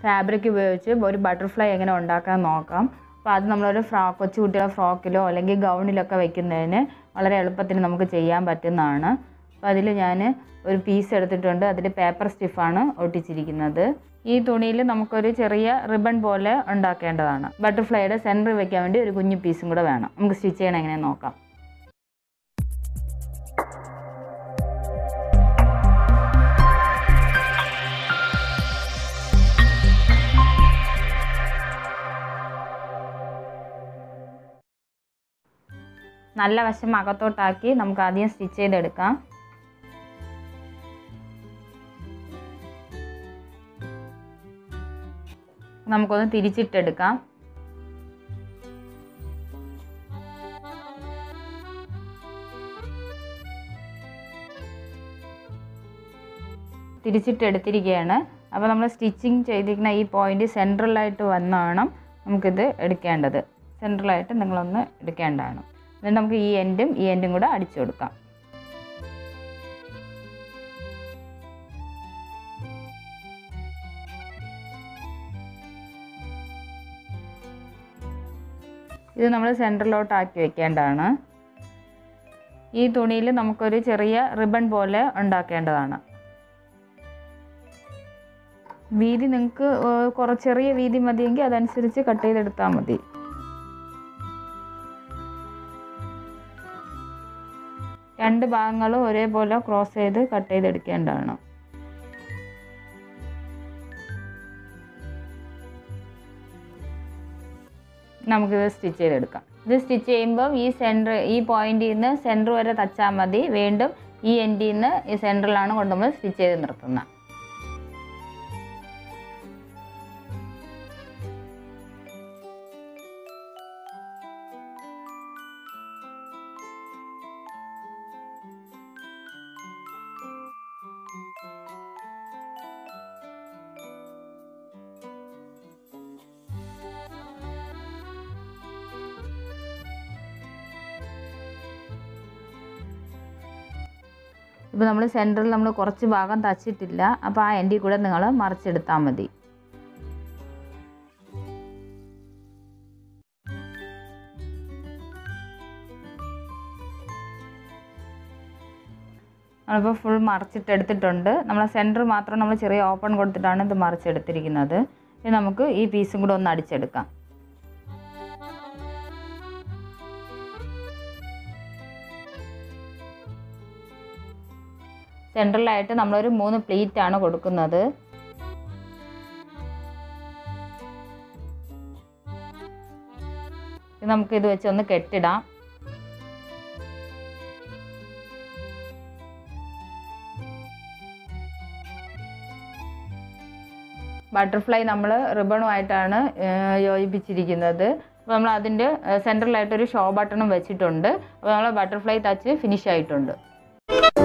fabric ഉപയോഗിച്ച് ഒരു butterfly എങ്ങനെ ഉണ്ടാക്കാൻ നോക്കാം അപ്പോൾ അത് നമ്മളൊരു ഫ്രോ കൊച്ചു കുട്ടികളുടെ ഫ്രോക്കിലോ അല്ലെങ്കിൽ ഗൗണിലൊക്കെ വെക്കുന്നതിന് വളരെ എളുപ്പത്തിന് നമുക്ക് ചെയ്യാൻ പറ്റുന്നതാണ് അപ്പോൾ അതിൽ ഞാൻ ഒരു പീസ് എടുത്തിട്ടുണ്ട് അതിൽ പേപ്പർ സ്റ്റിഫാണ് ഒട്ടിച്ചിരിക്കുന്നത് ഈ തുണിയിൽ നമുക്കൊരു ചെറിയ റിബൺ പോലെ ഉണ്ടാക്കേണ്ടതാണ് ബട്ടർഫ്ലൈയുടെ സെൻറ്ററിൽ വെക്കാൻ വേണ്ടി ഒരു കുഞ്ഞു പീസും കൂടെ വേണം നമുക്ക് സ്റ്റിച്ച് ചെയ്യണം എങ്ങനെ നോക്കാം നല്ല വശം അകത്തോട്ടാക്കി നമുക്ക് ആദ്യം സ്റ്റിച്ച് ചെയ്തെടുക്കാം നമുക്കൊന്ന് തിരിച്ചിട്ടെടുക്കാം തിരിച്ചിട്ടെടുത്തിരിക്കുകയാണ് അപ്പോൾ നമ്മൾ സ്റ്റിച്ചിങ് ചെയ്തിരിക്കുന്ന ഈ പോയിന്റ് സെൻട്രലായിട്ട് വന്നാണ് നമുക്കിത് എടുക്കേണ്ടത് സെൻട്രലായിട്ട് നിങ്ങളൊന്ന് എടുക്കേണ്ടതാണ് എന്നിട്ട് നമുക്ക് ഈ എൻഡും ഈ എൻഡും കൂടെ അടിച്ചു കൊടുക്കാം ഇത് നമ്മൾ സെൻറ്ററിലോട്ട് ആക്കി വെക്കേണ്ടതാണ് ഈ തുണിയിൽ നമുക്കൊരു ചെറിയ റിബൺ പോലെ ഉണ്ടാക്കേണ്ടതാണ് വീതി നിങ്ങൾക്ക് കുറച്ച് ചെറിയ വീതി മതിയെങ്കിൽ അതനുസരിച്ച് കട്ട് ചെയ്തെടുത്താൽ മതി രണ്ട് ഭാഗങ്ങളും ഒരേപോലെ ക്രോസ് ചെയ്ത് കട്ട് ചെയ്തെടുക്കേണ്ടതാണ് നമുക്കിത് സ്റ്റിച്ച് ചെയ്തെടുക്കാം ഇത് സ്റ്റിച്ച് ചെയ്യുമ്പോൾ ഈ സെൻറ്റർ ഈ പോയിന്റിൽ നിന്ന് സെൻറ്റർ വരെ തച്ചാൽ മതി വീണ്ടും ഈ എൻഡിൽ നിന്ന് ഈ സെൻറ്ററിലാണ് കൊണ്ട് നമ്മൾ സ്റ്റിച്ച് ചെയ്ത് നിർത്തുന്നത് ഇപ്പോൾ നമ്മൾ സെൻറ്ററിൽ നമ്മൾ കുറച്ച് ഭാഗം തച്ചിട്ടില്ല അപ്പോൾ ആ എൻഡിൽ കൂടെ നിങ്ങൾ മറിച്ചെടുത്താൽ മതി നമ്മളിപ്പോൾ ഫുൾ മറിച്ചിട്ടെടുത്തിട്ടുണ്ട് നമ്മൾ സെൻറ്റർ മാത്രം നമ്മൾ ചെറിയ ഓപ്പൺ കൊടുത്തിട്ടാണ് ഇത് മറിച്ചെടുത്തിരിക്കുന്നത് ഇനി നമുക്ക് ഈ പീസും കൂടെ ഒന്ന് അടിച്ചെടുക്കാം സെൻട്രലായിട്ട് നമ്മളൊരു മൂന്ന് പ്ലീറ്റ് ആണ് കൊടുക്കുന്നത് നമുക്ക് ഇത് വെച്ച് ഒന്ന് കെട്ടിടാം ബട്ടർഫ്ലൈ നമ്മൾ റിബണുമായിട്ടാണ് യോജിപ്പിച്ചിരിക്കുന്നത് അപ്പോൾ നമ്മൾ അതിൻ്റെ സെൻട്രലായിട്ടൊരു ഷോ ബട്ടണും വെച്ചിട്ടുണ്ട് അപ്പോൾ നമ്മൾ ബട്ടർഫ്ലൈ തച്ച് ഫിനിഷ് ആയിട്ടുണ്ട്